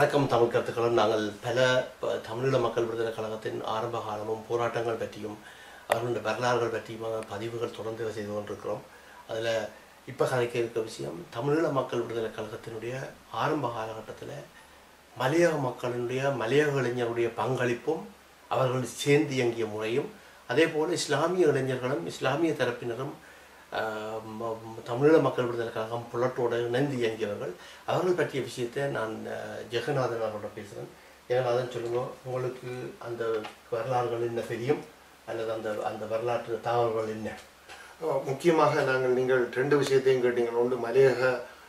வணக்கம் தமிழ் கருத்துக்களும் நாங்கள் பல ப- தமிழீழ மக்கள் விடுதலை கழகத்தின் ஆரம்ப காலமும் போராட்டங்கள் பற்றியும் அவர்களுடைய வரலாறுகள் பற்றியும் பதிவுகள் தொடர்ந்து செய்து கொண்டிருக்கிறோம் அதில் இப்போ கதைக்க இருக்க விஷயம் தமிழீழ மக்கள் விடுதலை கழகத்தினுடைய ஆரம்ப காலகட்டத்தில் மலையக மக்களினுடைய மலையக இளைஞருடைய பங்களிப்பும் அவர்கள் சேர்ந்து இயங்கிய முறையும் அதே போல் இஸ்லாமிய இளைஞர்களும் இஸ்லாமிய தரப்பினரும் ஆஹ், ம- ம- தமிழீழ மக்கள் விடுதலை கழகம் புலட்டோடு இணைந்து இயங்கியவர்கள் அவர்கள் பற்றிய விஷயத்தை நான் ஆஹ், ஜெகநாதன் அவரோட பேசுகிறேன் ஜெகநாதன் சொல்லுங்க உங்களுக்கு அந்த வரலாறுகள் என்ன தெரியும் அல்லது அந்த அந்த வரலாற்று தகவல்கள் என்ன அஹ் முக்கியமாக நாங்கள் நீங்கள் ரெண்டு விஷயத்தையும் கேட்டீங்க ஒன்று மலையக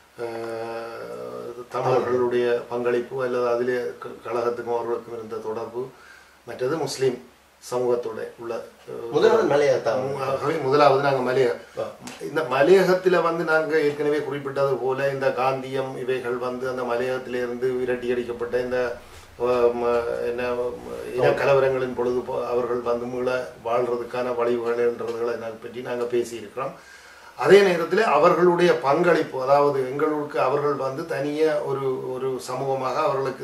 அஹ், தமிழர்களுடைய பங்களிப்பு அல்லது அதிலே க- கழகத்துக்கும் அவர்களுக்கும் இருந்த தொடர்பு மற்றது முஸ்லீம் சமூகத்தோட உள்ள அஹ், முதலாவது மலையாளத்தான் ஆகவே முதலாவது நாங்கள் மலையக இந்த மலையகத்தில் வந்து நாங்கள் ஏற்கனவே குறிப்பிட்டது போல இந்த காந்தியம் இவைகள் வந்து அந்த மலையகத்திலிருந்து விரட்டி அடிக்கப்பட்ட இந்த அஹ், ம- என்ன ம- இன கலவரங்களின் பொழுது போ- அவர்கள் வந்து மீள வாழ்றதுக்கான வழிவகைன்றதுகளை நாங்கள் பற்றி நாங்கள் பேசியிருக்கிறோம் அதே நேரத்தில் அவர்களுடைய பங்களிப்பு அதாவது எங்களுக்கு அவர்கள் வந்து தனியாக ஒரு ஒரு சமூகமாக அவர்களுக்கு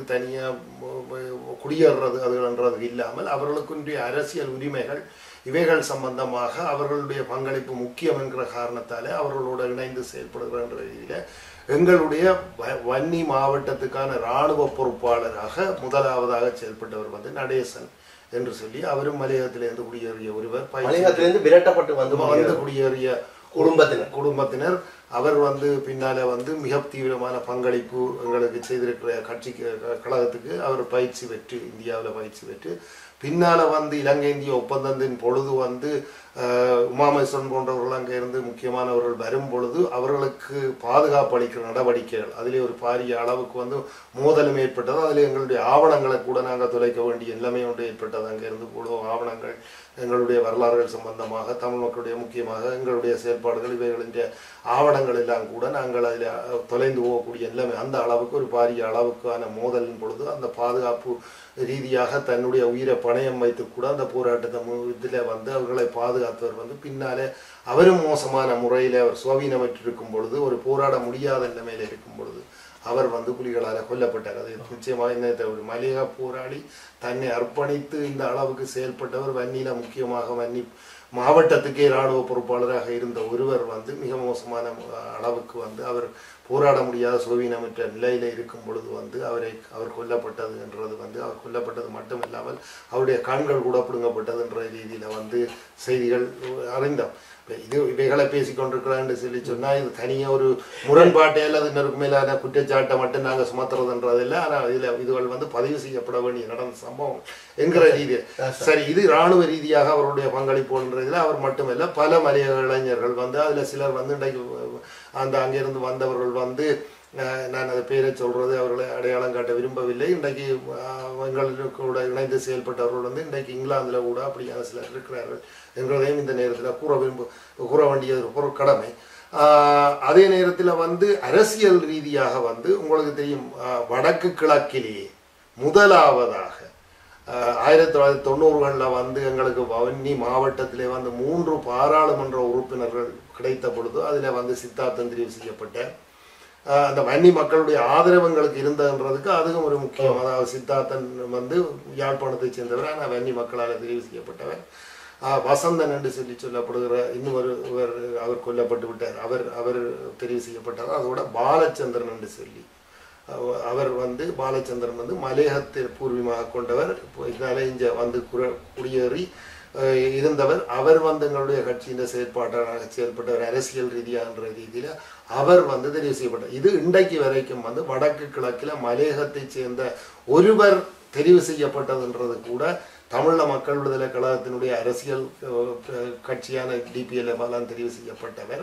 தனியாக குடியேறது அதுன்றது இல்லாமல் அவர்களுக்குரிய அரசியல் உரிமைகள் இவைகள் சம்பந்தமாக அவர்களுடைய பங்களிப்பு முக்கியம் என்கிற காரணத்தாலே அவர்களோடு இணைந்து செயல்படுகிற ரீதியில் எங்களுடைய வ- வன்னி மாவட்டத்துக்கான இராணுவ பொறுப்பாளராக முதலாவதாக செயல்பட்டவர் வந்து நடேசன் என்று சொல்லி அவரும் மலையகத்திலிருந்து குடியேறிய ஒருவர் பயிற்சி மலையகத்திலிருந்து விரட்டப்பட்டு வந்து வந்து குடியேறிய குடும்பத்தினர் குடும்பத்தினர் அவர் வந்து பின்னால வந்து மிக தீவிரமான பங்களிப்பு எங்களுக்கு செய்திருக்கிற கட்சிக்கு க- கழகத்துக்கு அவர் பயிற்சி பெற்று இந்தியாவில் பயிற்சி பெற்று பின்னால வந்து இலங்கை இந்திய ஒப்பந்தத்தின் பொழுது வந்து அஹ், உமாமேஸ்வரன் போன்றவர்கள் அங்கே இருந்து முக்கியமானவர்கள் வரும் பொழுது அவர்களுக்கு பாதுகாப்பு அளிக்கிற நடவடிக்கைகள் அதிலே ஒரு பாரிய அளவுக்கு வந்து மோதலும் ஏற்பட்டது அதில் எங்களுடைய ஆவணங்களை கூட நாங்கள் தொலைக்க வேண்டிய நிலைமை ஒன்று ஏற்பட்டது அங்கே இருந்து கூட ஆவணங்கள் எங்களுடைய வரலாறுகள் சம்பந்தமாக தமிழ் மக்களுடைய முக்கியமாக எங்களுடைய செயல்பாடுகள் இவைகளின் ஆவணங்கள் எல்லாம் கூட நாங்கள் அதில் தொலைந்து போகக்கூடிய நிலைமை அந்த அளவுக்கு ஒரு பாரிய அளவுக்கான மோதலின் பொழுது அந்த பாதுகாப்பு ரீதியாக தன்னுடைய உயிரை பணயம் வைத்து கூட அந்த போராட்டத்தை இதில் வந்து அவர்களை பாதுகாத்தவர் வந்து பின்னாலே அவரும் மோசமான முறையில் அவர் சுவாவீனமற்றிருக்கும் பொழுது ஒரு போராட முடியாத நிலைமையில் இருக்கும் பொழுது அவர் வந்து புலிகளால் கொல்லப்பட்டார் அது நிச்சயமாக இந்த ஒரு மலையக போராளி தன்னை அர்ப்பணித்து இந்த அளவுக்கு செயல்பட்டவர் வன்னியில முக்கியமாக வன்னி மாவட்டத்துக்கே இராணுவ பொறுப்பாளராக இருந்த ஒருவர் வந்து மிக மோசமான அஹ், அளவுக்கு வந்து அவர் போராட முடியாத சுவீனமற்ற நிலையில இருக்கும் பொழுது வந்து அவரை அவர் கொல்லப்பட்டது என்றது வந்து அவர் கொல்லப்பட்டது மட்டும் இல்லாமல் அவருடைய கண்கள் கூட பிடுங்கப்பட்டதுன்ற ரீதியில வந்து செய்திகள் அறிந்தோம் இப்ப இது இவைகளை பேசிக்கொண்டிருக்கிறான்னு சொல்லி சொன்னா இது தனியாக ஒரு முரண்பாட்டை அல்லது இன்னொருக்கு மேலான குற்றச்சாட்டை மட்டும் நாங்கள் சுமத்துறதுன்றது இல்லை ஆனால் இதில் இதுகள் வந்து பதிவு செய்யப்பட வேண்டிய நடந்த சம்பவம் என்கிற ரீதி சரி இது இராணுவ ரீதியாக அவருடைய பங்களிப்புன்றதில் அவர் மட்டுமல்ல பல மலையக இளைஞர்கள் வந்து அதில் சிலர் வந்து இன்றைக்கு அந்த அங்கிருந்து வந்தவர்கள் வந்து அஹ், நான் அதை பேரை சொல்றது அவர்களை அடையாளம் காட்ட விரும்பவில்லை இன்றைக்கு அஹ், எங்களுக்கு கூட இணைந்து செயல்பட்டவர்கள் வந்து இன்றைக்கு இங்கிலாந்தில் கூட அப்படியான சிலர் இருக்கிறார்கள் என்கிறதையும் இந்த நேரத்தில் கூற விரும்ப கூற வேண்டியது ஒரு பொருள் கடமை ஆஹ், அதே நேரத்தில் வந்து அரசியல் ரீதியாக வந்து உங்களுக்கு தெரியும் ஆஹ், வடக்கு கிழக்கிலேயே முதலாவதாக ஆஹ், ஆயிரத்தி தொள்ளாயிரத்தி தொண்ணூறுகளில் வந்து எங்களுக்கு வன்னி மாவட்டத்திலே வந்து மூன்று பாராளுமன்ற உறுப்பினர்கள் கிடைத்த பொழுது அதில் வந்து சித்தார்த்தம் தெரிவு செய்யப்பட்ட ஆஹ், அந்த வன்னி மக்களுடைய ஆதரவு எங்களுக்கு இருந்ததுன்றதுக்கு அதுவும் ஒரு முக்கியம் அதாவது சித்தார்த்தன் வந்து யாழ்ப்பாணத்தை சேர்ந்தவர் ஆனால் வன்னி மக்களால் தெரிவு செய்யப்பட்டவர் ஆஹ், வசந்தன் என்று சொல்லி சொல்லப்படுகிற இன்னும் ஒரு இவர் அவர் கொல்லப்பட்டு விட்டார் அவர் அவர் தெரிவு செய்யப்பட்டார் அதோட பாலச்சந்திரன் என்று சொல்லி அவ- அவர் வந்து பாலச்சந்திரன் வந்து மலையகத்தை பூர்வீகமாக கொண்டவர் இதனால இங்கே வந்து குர- குடியேறி அஹ், இருந்தவர் அவர் வந்து எங்களுடைய கட்சியின் செயற்பாட்டாளராக செயல்பட்டவர் அரசியல் ரீதியான்ற ரீதியில் அவர் வந்து தெரிவு செய்யப்பட்டார் இது இன்றைக்கு வரைக்கும் வந்து வடக்கு கிழக்கில் மலையகத்தை சேர்ந்த ஒருவர் தெரிவு செய்யப்பட்டதுன்றது கூட தமிழ மக்கள் விடுதலை கழகத்தினுடைய அரசியல் அஹ், கட்சியான டிபிஎல் எல்லாம் தெரிவு செய்யப்பட்டவர்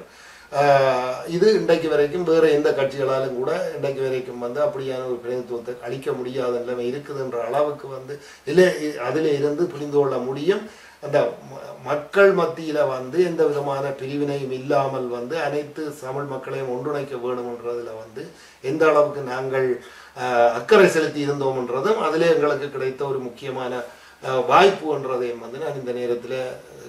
ஆஹ் இது இன்றைக்கு வரைக்கும் வேறு எந்த கட்சிகளாலும் கூட இன்றைக்கு வரைக்கும் வந்து அப்படியான ஒரு பிரதிநிதித்துவத்தை அளிக்க முடியாத நிலைமை இருக்குதுன்ற அளவுக்கு வந்து இல்லை அதில் இருந்து புரிந்து கொள்ள முடியும் அந்த ம- மக்கள் மத்தியில வந்து எந்த விதமான பிரிவினையும் இல்லாமல் வந்து அனைத்து தமிழ் மக்களையும் ஒன்றிணைக்க வேணும்ன்றதுல வந்து எந்த அளவுக்கு நாங்கள் ஆஹ், அக்கறை செலுத்தி இருந்தோம்ன்றதும் அதிலே எங்களுக்கு கிடைத்த ஒரு முக்கியமான அஹ், வாய்ப்புன்றதையும் வந்து நான் இந்த நேரத்தில்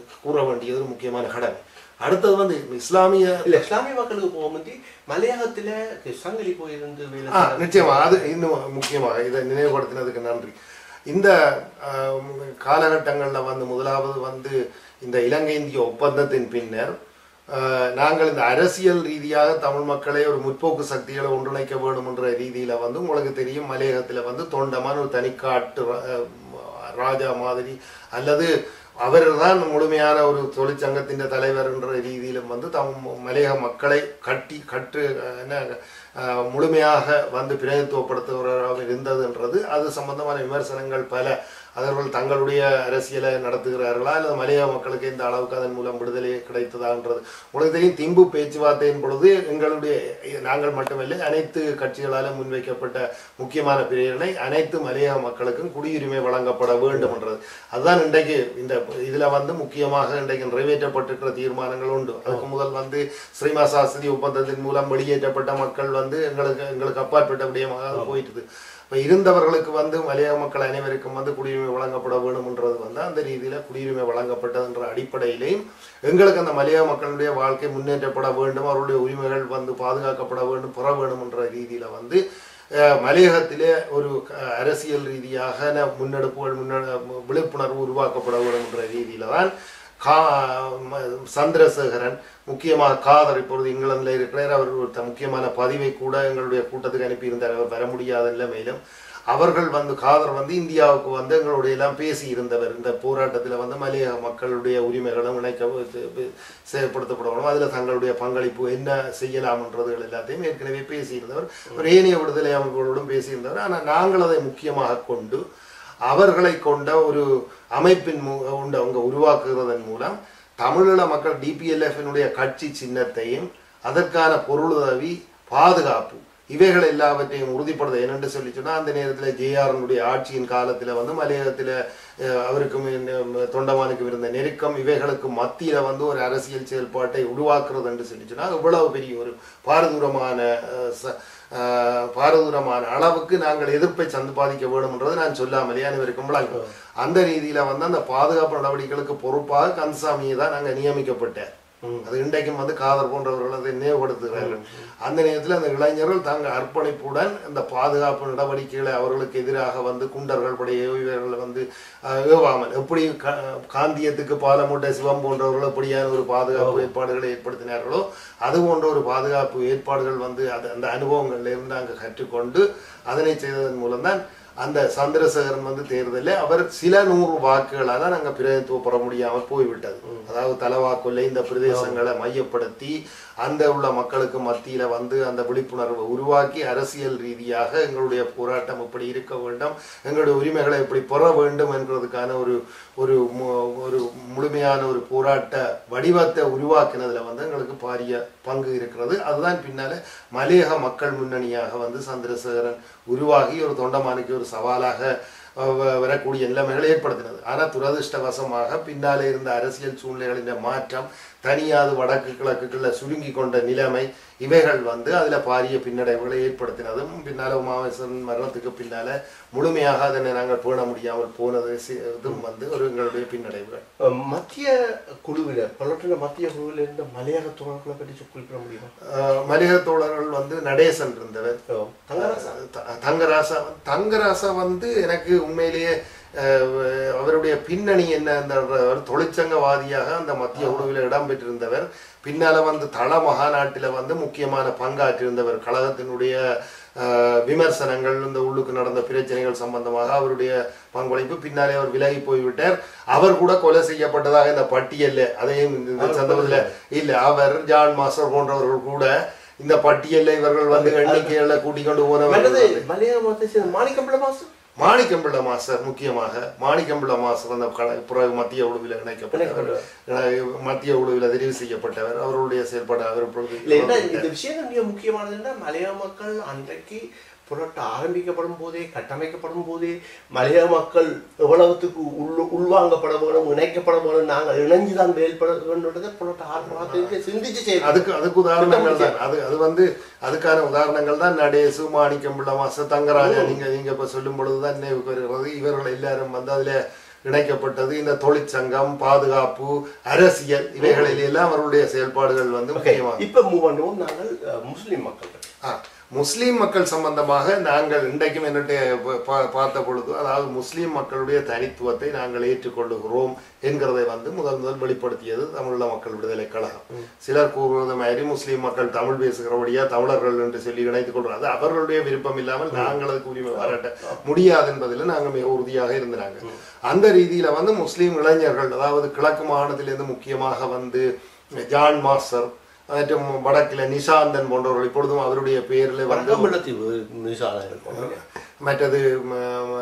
கூற வேண்டியது ஒரு முக்கியமான கடமை அடுத்தது வந்து இஸ்லாமிய இல்ல இஸ்லாமிய மக்களுக்கு போக முந்தி மலையகத்துல சங்கிலி போயிருந்து வேலை ஆ செய்யறது. நிச்சயமா அது இன்னும் முக்கியமாக இதை நினைவுபடுத்தினதுக்கு நன்றி இந்த ஆம், காலகட்டங்கள்ல வந்து முதலாவது வந்து இந்த இலங்கை இந்திய ஒப்பந்தத்தின் பின்னர் ஆ, நாங்கள் இந்த அரசியல் ரீதியாக தமிழ் மக்களை ஒரு முற்போக்கு சக்திகளை ஒன்றிணைக்க வேண்டும் என்ற ரீதியில வந்து உங்களுக்கு தெரியும் மலையகத்துல வந்து தொண்டமான ஒரு தனிக்காட்டு ரா- ராஜா மாதிரி அல்லது அவர்தான் முழுமையான ஒரு தொழிற்சங்கத்தின் தலைவர் என்ற ரீதியிலும் வந்து தம் மலையக மக்களை கட்டி கட்டு அஹ், என்ன அஹ், முழுமையாக வந்து பிரதித்துவப்படுத்துகிறவராக இருந்ததுன்றது அது சம்பந்தமான விமர்சனங்கள் பல அவர்கள் தங்களுடைய அரசியலை நடத்துகிறார்களா அல்லது மலையக மக்களுக்கு இந்த அளவுக்கு அதன் மூலம் விடுதலை கிடைத்ததான்றது உங்களுக்கு தெரியும் திம்பு பேச்சுவார்த்தையின் பொழுது எங்களுடைய நாங்கள் மட்டுமல்ல அனைத்து கட்சிகளாலும் முன்வைக்கப்பட்ட முக்கியமான பிரிவினை அனைத்து மலையக மக்களுக்கும் குடியுரிமை வழங்கப்பட வேண்டும் என்றது அதுதான் இன்றைக்கு இந்த இதுல வந்து முக்கியமாக இன்றைக்கு நிறைவேற்றப்பட்டிருக்கிற தீர்மானங்கள் உண்டு அதுக்கு முதல் வந்து ஸ்ரீமா சாஸ்திரி ஒப்பந்தத்தின் மூலம் வெளியேற்றப்பட்ட மக்கள் வந்து எங்களுக்கு எங்களுக்கு அப்பாற்பட்ட விடயமாக அது போயிட்டுது இப்போ இருந்தவர்களுக்கு வந்து மலையக மக்கள் அனைவருக்கும் வந்து குடியுரிமை வழங்கப்பட வேணும்ன்றது வந்து அந்த ரீதியில குடியுரிமை வழங்கப்பட்டதுன்ற அடிப்படையிலையும் எங்களுக்கு அந்த மலையக மக்களுடைய வாழ்க்கை முன்னேற்றப்பட வேண்டும் அவருடைய உரிமைகள் வந்து பாதுகாக்கப்பட வேண்டும் பெற வேண்டும் என்ற ரீதியில வந்து அஹ், மலையகத்திலே ஒரு அஹ், அரசியல் ரீதியாக ந- முன்னெடுப்புகள் முன்னெடு விழிப்புணர்வு உருவாக்கப்பட வேண்டும் என்ற ரீதியில தான் கா ம- சந்திரசேகரன் முக்கியமாக காதர் இப்பொழுது இங்கிலாந்தில் இருக்கிறார் அவர் ஒரு த- முக்கியமான பதிவை கூட எங்களுடைய கூட்டத்துக்கு அனுப்பியிருந்தார் அவர் வர முடியாத நிலைமையிலும் அவர்கள் வந்து காதர் வந்து இந்தியாவுக்கு வந்து எங்களுடைய எல்லாம் பேசி இருந்தவர் இந்த போராட்டத்தில் வந்து மலையக மக்களுடைய உரிமைகளும் இணைக்க செயல்படுத்தப்படணும் அதில் தங்களுடைய பங்களிப்பு என்ன செய்யலாம்ன்றதுகள் எல்லாத்தையும் ஏற்கனவே பேசியிருந்தவர் ஒரு ஏனைய விடுதலை அமைப்புகளோடும் பேசியிருந்தவர் ஆனால் நாங்கள் அதை முக்கியமாக கொண்டு அவர்களை கொண்ட ஒரு அமைப்பின் மூ உண்ட அவங்க உருவாக்குகிறதன் மூலம் தமிழீழ மக்கள் டிபிஎல்எஃபினுடைய கட்சி சின்னத்தையும் அதற்கான பொருளுதவி பாதுகாப்பு இவைகள் எல்லாவற்றையும் உறுதிப்படுத்த என்னென்று சொல்லி சொன்னால் அந்த நேரத்தில் ஜேஆர்னுடைய ஆட்சியின் காலத்தில் வந்து மலையகத்தில் அவருக்கும் இந்த தொண்டமானுக்கும் இருந்த நெருக்கம் இவைகளுக்கு மத்தியில் வந்து ஒரு அரசியல் செயல்பாட்டை உருவாக்குறது என்று சொல்லி சொன்னால் இவ்வளவு பெரிய ஒரு பாரதூரமான அஹ், ச- ஆஹ் பாரதூரமான அளவுக்கு நாங்கள் எதிர்ப்பை சந்திப்பாதிக்க வேண்டும்ன்றது நான் சொல்லாமலே அனைவருக்கும் விளங்கும் அந்த ரீதியில வந்து அந்த பாதுகாப்பு நடவடிக்கைகளுக்கு பொறுப்பாக கந்தசாமியை தான் நாங்கள் நியமிக்கப்பட்டேன் அது இன்றைக்கும் வந்து காதர் போன்றவர்கள் அதை நினைவுபடுத்துகிறார்கள் அந்த நேரத்தில் அந்த இளைஞர்கள் தாங்கள் அர்ப்பணிப்புடன் இந்த பாதுகாப்பு நடவடிக்கைகளை அவர்களுக்கு எதிராக வந்து குண்டர்கள் படைய இவர்கள் வந்து ஆஹ், ஏவாமல் எப்படி கா- காந்தியத்துக்கு பாலமுட்டை சிவம் போன்றவர்கள் எப்படியான ஒரு பாதுகாப்பு ஏற்பாடுகளை ஏற்படுத்தினார்களோ அது போன்ற ஒரு பாதுகாப்பு ஏற்பாடுகள் வந்து அது அந்த அனுபவங்கள்ல இருந்து அங்கே கற்றுக்கொண்டு அதனை செய்ததன் மூலம்தான் அந்த சந்திரசேகரன் வந்து தேர்தலில் அவர் சில நூறு வாக்குகளால் தான் அங்கே பிரதித்துவம் பெற முடியாமல் போய்விட்டது அதாவது தலவாக்குள்ள இந்த பிரதேசங்களை மையப்படுத்தி அந்த உள்ள மக்களுக்கு மத்தியில வந்து அந்த விழிப்புணர்வை உருவாக்கி அரசியல் ரீதியாக எங்களுடைய போராட்டம் எப்படி இருக்க வேண்டும் எங்களுடைய உரிமைகளை எப்படி பெற வேண்டும் என்கிறதுக்கான ஒரு ஒரு மு- ஒரு முழுமையான ஒரு போராட்ட வடிவத்தை உருவாக்கினதுல வந்து எங்களுக்கு பாரிய பங்கு இருக்கிறது அதுதான் பின்னால மலையக மக்கள் முன்னணியாக வந்து சந்திரசேகரன் உருவாகி ஒரு தொண்டமானுக்கு ஒரு சவாலாக அஹ், வ- வரக்கூடிய நிலைமைகளை ஏற்படுத்தினது ஆனால் துரதிர்ஷ்டவசமாக பின்னாலே இருந்த அரசியல் சூழ்நிலைகளின் மாற்றம் தனியாது வடக்கு கிழக்குக்குள்ள சுருங்கி கொண்ட நிலைமை இவைகள் வந்து அதுல பாரிய பின்னடைவுகளை ஏற்படுத்தினதும் பின்னால உமாவேசன் மரணத்துக்கு பின்னால முழுமையாக அதனை நாங்கள் பேண முடியாமல் போனது சி- இதுவும் வந்து ஒரு எங்களுடைய பின்னடைவுகள் அஹ் மத்திய குழுவில் பல்லட்டின மத்திய குழுவில் இருந்த மலையாள தோழர்களை பற்றி சொ- குறிப்பிட முடியுமா அஹ், மனித தோழர்கள் வந்து நடேசன் இருந்தவர் ஓ, தங்கராசா த- தங்கராசா தங்கராசா வந்து எனக்கு உண்மையிலேயே அஹ், அவருடைய பின்னணி என்ன அந்த அவர் தொழிற்சங்கவாதியாக அந்த மத்திய குழுவில் இடம்பெற்றிருந்தவர் பின்னால வந்து தள மகாநாட்டில வந்து முக்கியமான பங்காற்றிருந்தவர் கழகத்தினுடைய அஹ், விமர்சனங்கள் இந்த உள்ளுக்கு நடந்த பிரச்சனைகள் சம்பந்தமாக அவருடைய பங்களிப்பு பின்னாலே அவர் விலகி போய்விட்டார் அவர் கூட கொலை செய்யப்பட்டதாக இந்த பட்டியல்ல அதையும் இந்த சந்தர்ப்பத்தில் இல்ல அவர் ஜான் மாஸ்டர் போன்றவர்கள் கூட இந்த பட்டியல்ல இவர்கள் வந்து எண்ணிக்கைகளை கூட்டிக் கொண்டு மற்றது போனவர்கள் மலையாள மதத்தை சேர்ந்த மாணிக்கம்பிள்ள மாசம் மாணிக்கம்பிள்ள மாஸ்டர் முக்கியமாக மாணிக்கம்பிள்ள மாஸ்டர் அந்த க- பிறகு மத்திய குழுவில் இணைக்கப்பட்டவர் அஹ் மத்திய குழுவில் தெரிவு செய்யப்பட்டவர் அவருடைய செயல்பாடு அவர் இப்பொழுது இல்ல என்ன இந்த விஷயம் மிக முக்கியமானதுன்னா மலையாள மக்கள் அன்றைக்கு புரட்ட ஆரம்பிக்கப்படும் போதே கட்டமைக்கப்படும் போதே மலையாள மக்கள் எவ்வளவுத்துக்கு உள் உள்வாங்கப்பட வேணும் இணைக்கப்பட வேணும் நாங்கள் இணைஞ்சுதான் மேல்பட வேணுன்றதை புரட்ட ஆரம்பத்திற்கு சிந்திச்சு செய்யணும் அதுக்கு அதுக்கு உதாரணங்கள் தான் அது அது வந்து அதுக்கான உதாரணங்கள் தான் நடேசு மாணிக்கம்பிள்ள மாஸ்டர் தங்கராஜா நீங்க நீங்க இப்ப சொல்லும் பொழுதுதான் நினைவுக்கு வருகிறது இவர்கள் எல்லாரும் வந்து அதுல இணைக்கப்பட்டது இந்த தொழிற்சங்கம் பாதுகாப்பு அரசியல் இவைகளில் எல்லாம் அவர்களுடைய செயல்பாடுகள் வந்து ஓகே முக்கியமாக இப்போ மூவ் பண்ணுவோம் நாங்கள் அஹ், முஸ்லிம் மக்கள் பற்றி ஆ, முஸ்லிம் மக்கள் சம்பந்தமாக நாங்கள் இன்றைக்கும் என்னுடைய ப- பா- பார்த்த பொழுது அதாவது முஸ்லிம் மக்களுடைய தனித்துவத்தை நாங்கள் ஏற்றுக்கொள்ளுகிறோம் என்கிறதை வந்து முதல் முதல் வெளிப்படுத்தியது தமிழீழ மக்கள் விடுதலை கழகம் சிலர் கூறுவது மாதிரி முஸ்லிம் மக்கள் தமிழ் பேசுகிறபடியா தமிழர்கள் என்று சொல்லி இணைத்துக் கொள்றாங்க அது அவர்களுடைய விருப்பம் இல்லாமல் நாங்கள் அதுக்கு உரிமை பாராட்ட முடியாது என்பதில் நாங்கள் மிக உறுதியாக இருந்தாங்க அந்த ரீதியில வந்து முஸ்லிம் இளைஞர்கள் அதாவது கிழக்கு மாகாணத்திலிருந்து முக்கியமாக வந்து ஜான் மாஸ்டர் மற்றும் வடக்கில் நிஷாந்தன் போன்றவர்கள் இப்பொழுதும் அவருடைய பெயரில் வந்து வடக்கம்பள்ளத்தீவு நிசாதங்கள் போனாங்க மற்றது ம,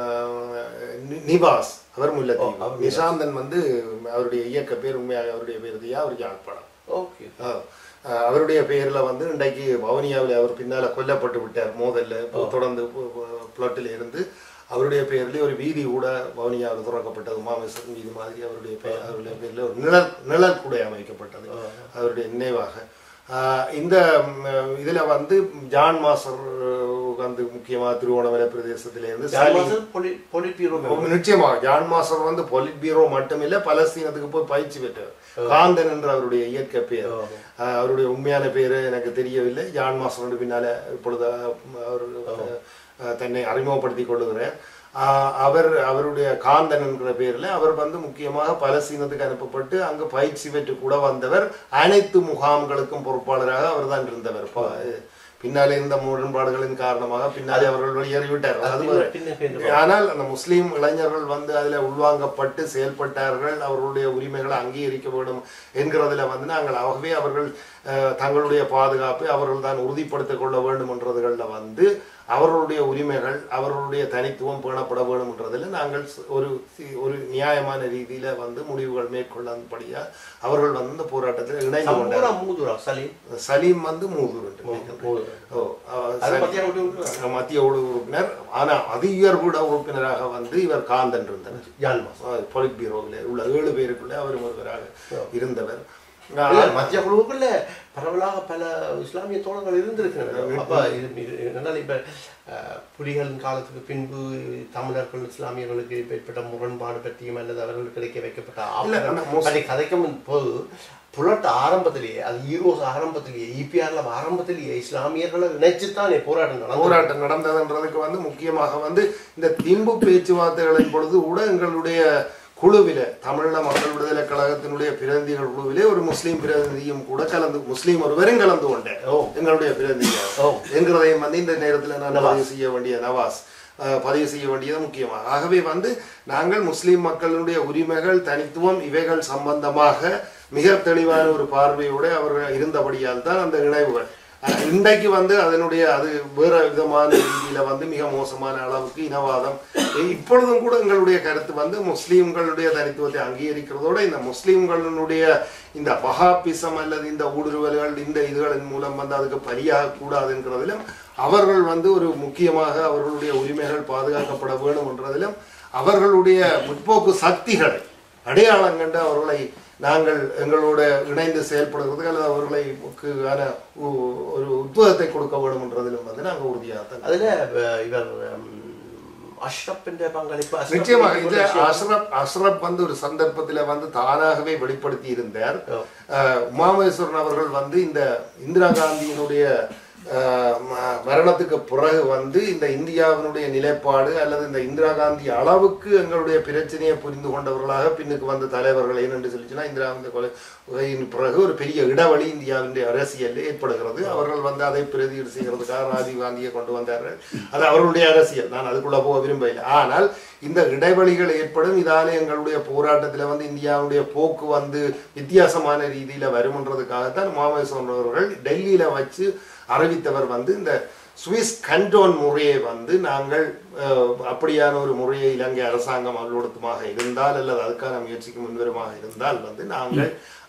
ம, நி- நிவாஸ் அவர் முல்லத்தீவு அவர் நிஷாந்தன் வந்து அவருடைய இயக்க பேர் உண்மையாக அவருடைய பேர் தியா அவர் யாழ்ப்பாணம் ஓகே ஆ. அஹ் அவருடைய பெயரில் வந்து இன்றைக்கு வவுனியாவில் அவர் பின்னால கொல்லப்பட்டு விட்டார் மோதல்ல இப்போ தொடர்ந்து பிளாட்டில் இருந்து அவருடைய பெயரிலே ஒரு வீதி கூட வவுனியாவில் திறக்கப்பட்டது உமாமேஸ்வரன் வீதி மாதிரி அவருடைய பெயர் அவருடைய பேரில் ஒரு நிழல் நிழல் கூட அமைக்கப்பட்டது அவருடைய நினைவாக ஆஹ் இந்த ம், இதுல வந்து ஜான் மாஸ்டர் வந்து முக்கியமாக திருவோணமலை பிரதேசத்திலிருந்து சலீம் பொலிட் பியூரோ நிச்சயமாக ஜான் மாஸ்டர் வந்து பொலிட் பீரோ மட்டுமில்ல பலஸ்தீனத்துக்கு போய் பயிற்சி பெற்றவர் காந்தன் என்ற அவருடைய இயற்கை பெயர் அஹ் அவருடைய உண்மையான பேரு எனக்கு தெரியவில்லை ஜான் மாஸ்டர் பின்னால இப்பொழுது அஹ், அவர் அஹ், தன்னை அறிமுகப்படுத்திக் கொள்ளுகிறார் அஹ், அவர் அவருடைய காந்தன் என்கிற பேர்ல அவர் வந்து முக்கியமாக பலஸ்தீனத்துக்கு அனுப்பப்பட்டு அங்கு பயிற்சி பெற்று கூட வந்தவர் அனைத்து முகாம்களுக்கும் பொறுப்பாளராக அவர் தான் இருந்தவர் ப- பின்னாலே இருந்த முரண்பாடுகளின் காரணமாக பின்னாலே அவர்கள் வெளியேறிவிட்டார் அது ஒரு- பின்ன பின்ன ஆனால் அந்த முஸ்லீம் இளைஞர்கள் வந்து அதுல உள்வாங்கப்பட்டு செயல்பட்டார்கள் அவர்களுடைய உரிமைகளை அங்கீகரிக்க வேண்டும் என்கிறதுல வந்து நாங்கள் ஆகவே அவர்கள் அஹ், தங்களுடைய பாதுகாப்பை அவர்கள் தான் உறுதிப்படுத்திக் கொள்ள வேண்டும் என்றதுகளில் வந்து அவர்களுடைய உரிமைகள் அவர்களுடைய தனித்துவம் பேணப்பட வேண்டும் என்றதில் நாங்கள் ச- ஒரு சி- ஒரு நியாயமான ரீதியில வந்து முடிவுகள் மேற்கொள்ளபடியா அவர்கள் வந்து இந்த போராட்டத்தில் இணைந்து கொண்டார் சம்பூரா மூதுரா சலீம் சலீம் வந்து மூதூர் என்று மூதுரா ஓ அவர் அது சலீம். மத்திய விட்டு மத்திய குழு உறுப்பினர் ஆனா அதி உயர்வுட உறுப்பினராக வந்து இவர் காந்தன் இருந்தவர் ஜான் மாஸ் பொலிட் பீரோவில் உள்ள ஏழு பேருக்குள்ள அவர் ஒருவராக இருந்தவர் இல்ல, மத்திய குழுவுக்குள்ள பரவலாக பல இஸ்லாமிய தோழர்கள் இருந்திருக்கிறார்கள் அப்ப இது இது என்னால் இப்ப அஹ், புலிகளின் காலத்துக்கு பின்பு தமிழர்கள் இஸ்லாமியர்களுக்கு ஏற்பட்ட முரண்பாடு பற்றியும் அல்லது அவர்களுக்கு கிடைக்க வைக்கப்பட்ட இல்ல, ஆபரணம் ஆனா மோஸ்ட்- அதை கதைக்கும் போது புலட் ஆரம்பத்திலேயே அது ஈரோஸ் ஆரம்பத்திலேயே இபிஆர்ல ஆரம்பத்திலேயே இஸ்லாமியர்களை இணைச்சுத்தான் போராட்டம் நடந்தது போராட்டம் நடந்ததுன்றதுக்கு வந்து முக்கியமாக வந்து இந்த திம்பு பேச்சுவார்த்தைகளின் பொழுது கூட எங்களுடைய குழுவில தமிழீழ மக்கள் விடுதலை கழகத்தினுடைய பிரதிநிதிகள் குழுவிலே ஒரு முஸ்லீம் பிரதிநிதியும் கூட கலந்து முஸ்லீம் ஒருவரும் கலந்து கொண்டேன் ஓ. எங்களுடைய பிரதிநிதியாக ஓ. என்கிறதையும் வந்து இந்த நேரத்தில் நான் பதிவு செய்ய வேண்டிய நவாஸ் அஹ், பதிவு செய்ய வேண்டியது முக்கியமாக ஆகவே வந்து நாங்கள் முஸ்லீம் மக்களுடைய உரிமைகள் தனித்துவம் இவைகள் சம்பந்தமாக மிக தெளிவான ஒரு பார்வையோடு அவர்கள் இருந்தபடியால் தான் அந்த இணைவுகள் அஹ், இன்றைக்கு வந்து அதனுடைய அது வேற விதமான ரீதியில வந்து மிக மோசமான அளவுக்கு இனவாதம் இ- இப்பொழுதும் கூட எங்களுடைய கருத்து வந்து முஸ்லீம்களுடைய தனித்துவத்தை அங்கீகரிக்கிறதோட இந்த முஸ்லீம்களுடைய இந்த வஹாபிசம் அல்லது இந்த ஊடுருவல்கள் இந்த இதுகளின் மூலம் வந்து அதுக்கு பலியாக கூடாதுங்கிறதிலும் அவர்கள் வந்து ஒரு முக்கியமாக அவர்களுடைய உரிமைகள் பாதுகாக்கப்பட வேண்டும் என்றதிலும் அவர்களுடைய முற்போக்கு சக்திகளை அடையாளம் கண்டு அவர்களை நாங்கள் எங்களோட இணைந்து செயல்படுறதுக்கு அல்லது அவர்களை ஆன உ- ஒரு உத்வேகத்தை கொடுக்க வேண்டும் என்றதிலும் வந்து நாங்கள் உறுதியாக தான் அதுல அஹ், இவர் உம், அஷ்ரப் என்ற பங்களிப்பு அஷ்ரப் நிச்சயமாக என்ற இதுல விஷயம். அஷ்ரப் அஷ்ரப் வந்து ஒரு சந்தர்ப்பத்துல வந்து தானாகவே வெளிப்படுத்தி இருந்தார் ஓ. அஹ், உமாமேஸ்வரன் அவர்கள் வந்து இந்த இந்திரா காந்தியினுடைய அஹ், ம- மரணத்துக்கு பிறகு வந்து இந்த இந்தியாவினுடைய நிலைப்பாடு அல்லது இந்த இந்திரா காந்தி அளவுக்கு எங்களுடைய பிரச்சனையை புரிந்து கொண்டவர்களாக பின்னுக்கு வந்த தலைவர்கள் ஏனென்று சொல்லிச்சுன்னா இந்திரா காந்தி கொலையின் பிறகு ஒரு பெரிய இடைவெளி இந்தியாவினுடைய அரசியலில் ஏற்படுகிறது அவர்கள் வந்து அதை பிரதியீடு செய்கிறதுக்காக ராஜீவ் காந்தியை கொண்டு வந்தார்கள் அது அவர்களுடைய அரசியல் நான் அதுக்குள்ள போக விரும்பவில்லை ஆனால் இந்த இடைவெளிகள் ஏற்படும் இதாலே எங்களுடைய போராட்டத்தில் வந்து இந்தியாவுடைய போக்கு வந்து வித்தியாசமான ரீதியில வரும்ன்றதுக்காகத்தான் உமாமேஸ்வரன் அவர்கள் டெல்லியில வச்சு அறிவித்தவர் வந்து இந்த சுவிஸ் கண்டோன் முறையை வந்து நாங்கள் அஹ், அப்படியான ஒரு முறையை இலங்கை அரசாங்கம் அலுவலகமாக இருந்தால் அல்லது அதுக்கான முயற்சிக்கு முன்வருமாக இருந்தால் வந்து நாங்கள்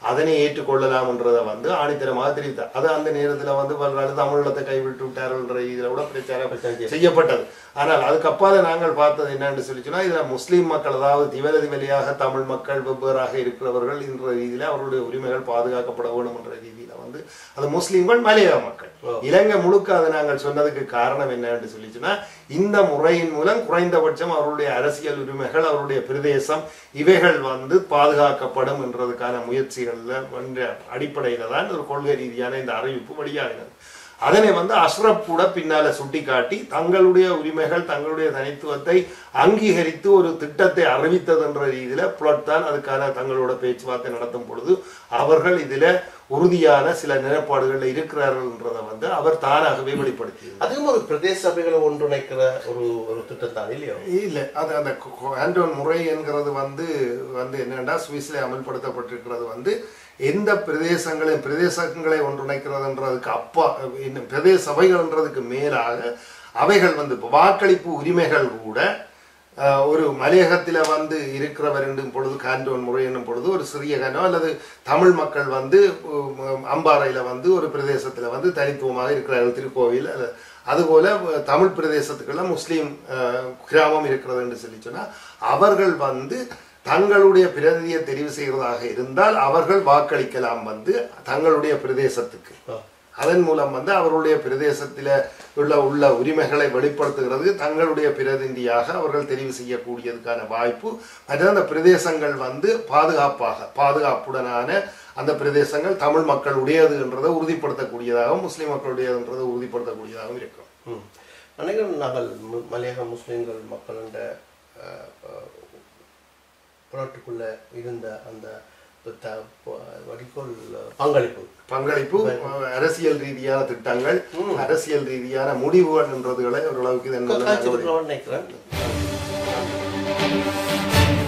அதனை ஏற்றுக்கொள்ளலாம்ன்றதை வந்து ஆணித்தரமாக தெரிவித்தார் அது அந்த நேரத்தில் வந்து பல்வேறு தமிழத்தை கைவிட்டு விட்டார்கள்ன்ற இதில் கூட பிரச்சாரம் பிரச்சாரம் செய்யப்பட்டது ஆனால் அதுக்கப்பால நாங்கள் பார்த்தது என்னன்னு சொல்லி சொன்னா இதுல முஸ்லீம் மக்கள் அதாவது திவல திவலியாக தமிழ் மக்கள் வெவ்வேறாக இருக்கிறவர்கள் என்ற ரீதியில அவருடைய உரிமைகள் பாதுகாக்கப்பட வேண்டும் என்ற ரீதியில வந்து அது முஸ்லீம்கள் மலையாள மக்கள் இலங்கை முழுக்க அதை நாங்கள் சொன்னதுக்கு காரணம் என்னன்னு சொல்லி சொன்னா இந்த முறையின் மூலம் குறைந்தபட்சம் அவருடைய அரசியல் உரிமைகள் அவருடைய பிரதேசம் இவைகள் வந்து பாதுகாக்கப்படும் என்றதுக்கான முயற்சிகள்ல என்ற அடிப்படையில தான் ஒரு கொள்கை ரீதியான இந்த அறிவிப்பு வெளியாகினது அதனை வந்து அஷ்ரப் கூட பின்னால சுட்டிக்காட்டி தங்களுடைய உரிமைகள் தங்களுடைய தனித்துவத்தை அங்கீகரித்து ஒரு திட்டத்தை அறிவித்தது என்ற ரீதியில புலட் தான் அதுக்கான தங்களோட பேச்சுவார்த்தை நடத்தும் பொழுது அவர்கள் இதுல உறுதியான சில நிலைப்பாடுகள்ல இருக்கிறார்கள்ன்றதை வந்து அவர் தானாகவே வெளிப்படுத்தியது அதுவும் ஒரு பிரதேச சபைகளை ஒன்றிணைக்கிற ஒரு ஒரு திட்டம் தான் இல்லையோ இல்ல அது அந்த ஆண்டோன் முறை என்கிறது வந்து வந்து என்னன்னா சுவிஸ்ல அமல்படுத்தப்பட்டிருக்கிறது வந்து எந்த பிரதேசங்களையும் பிரதேசங்களை ஒன்றிணைக்கிறதுன்றதுக்கு அப்பா இன்னும் பிரதேச சபைகள்ன்றதுக்கு மேலாக அவைகள் வந்து இப்போ வாக்களிப்பு உரிமைகள் கூட அஹ், ஒரு மலையகத்தில் வந்து இருக்கிறவர் என்னும் பொழுது கான்டோன் முறை என்னும் பொழுது ஒரு சிறிய கானோ அல்லது தமிழ் மக்கள் வந்து உம், அம்பாறையில் வந்து ஒரு பிரதேசத்தில் வந்து தனித்துவமாக இருக்கிறார்கள் திருக்கோவில் அல்ல அதுபோல அஹ், தமிழ் பிரதேசத்துக்குள்ள முஸ்லீம் அஹ், கிராமம் இருக்கிறது என்று சொல்லி சொன்னா அவர்கள் வந்து தங்களுடைய பிரதிநிதியை தெரிவு செய்கிறதாக இருந்தால் அவர்கள் வாக்களிக்கலாம் வந்து தங்களுடைய பிரதேசத்துக்கு ஆ. அதன் மூலம் வந்து அவருடைய பிரதேசத்தில் உள்ள உள்ள உரிமைகளை வெளிப்படுத்துகிறது தங்களுடைய பிரதிநிதியாக அவர்கள் தெரிவு செய்யக்கூடியதுக்கான வாய்ப்பு மற்ற அந்த பிரதேசங்கள் வந்து பாதுகாப்பாக பாதுகாப்புடனான அந்த பிரதேசங்கள் தமிழ் மக்களுடையது என்றதை உறுதிப்படுத்தக்கூடியதாகவும் முஸ்லிம் மக்களுடையதுன்றதை உறுதிப்படுத்தக்கூடியதாகவும் இருக்கும் ம். நினைக்கிறேன் நாங்கள் மு- மலையக முஸ்லிம்கள் மக்களோட அஹ், அஹ், புரட்டுக்குள்ள இருந்த அந்த த- ப- வடிகோல் பங்களிப்பு பங்களிப்பு அஹ், அரசியல் ரீதியான திட்டங்கள் அரசியல் ரீதியான முடிவுகள் என்றதுகளை ஓரளவுக்கு இதன் மூலம் நாங்கள் காட்சி நினைக்கிறேன்